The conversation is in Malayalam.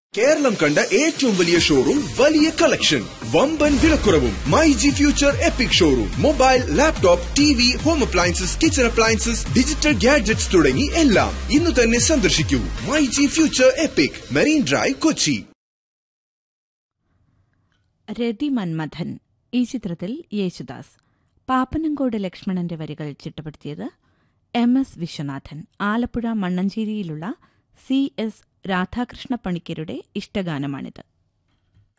കേരളം കണ്ട ഏറ്റവും വലിയ ഷോറൂം വലിയ കളക്ഷൻ വമ്പൻ വിലക്കുറവും my G future epic showroom mobile laptop T V home appliances kitchen appliances digital gadgets തുടങ്ങി എല്ലാം ഇന്ന് തന്നെ സന്ദർശിക്കൂ my G future epic marine drive Kochi Rathi Manmadhan ഈ ചിത്രത്തിൽ യേശുദാസ് പാപ്പനങ്കോട് ലക്ഷ്മണന്റെ വരികൾ ചിട്ടപ്പെടുത്തിയത് എം എസ് വിശ്വനാഥൻ ആലപ്പുഴ മണ്ണഞ്ചേരിയിലുള്ള സി എസ് രാധാകൃഷ്ണ പണിക്കരുടെ ഇഷ്ടഗാനമാണിത്